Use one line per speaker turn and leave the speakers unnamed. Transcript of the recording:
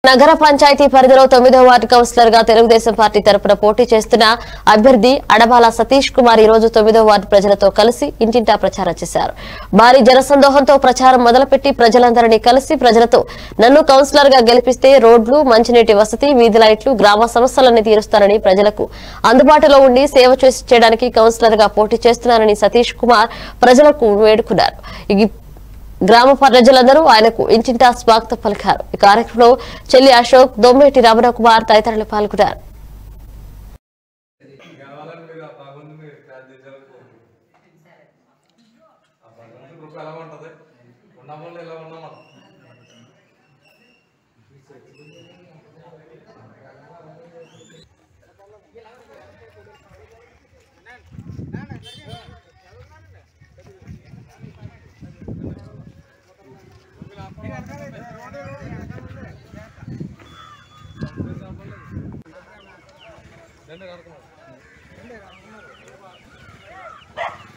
నగర పంచాయతీ పరిధిలో తొమ్మిదో వార్డు కౌన్సిలర్ గా తెలుగుదేశం పార్టీ తరపున పోటీ చేస్తున్న అభ్యర్థి అడబాల సతీష్ కుమార్ ఈ రోజు తొమ్మిదో వార్డు ప్రజలతో కలిసి ఇంటింటా ప్రచారం చేశారు భారీ జనసందోహంతో ప్రచారం మొదలుపెట్టి ప్రజలందరినీ కలిసి ప్రజలతో నన్ను కౌన్సిలర్ గా గెలిపిస్తే రోడ్లు మంచినీటి వసతి వీధి లైట్లు గ్రామ సమస్యలన్నీ తీరుస్తానని ప్రజలకు అందుబాటులో ఉండి సేవ చేసి చేయడానికి కౌన్సిలర్ గా పోటీ చేస్తున్నానని సతీష్ కుమార్ ప్రజలకు వేడుకున్నారు ఈ గ్రామ ప్రజలందరూ ఆయనకు ఇంటింటా స్వాగతం పలికారు ఈ కార్యక్రమంలో చెల్లి అశోక్ దొమ్మేటి రమణ కుమార్ తదితరులు పాల్గొన్నారు
గెలవాలని మీరు ఆ పదకొండు మీరు ప్రార్థించాలని కోరుకుంటున్నాను. ఆ పదకొండు గ్రూప్ ఎలా ఉంటది ఉన్నప్పుడు ఇలా ఉన్నాం మనం రండి కడుతున్నాం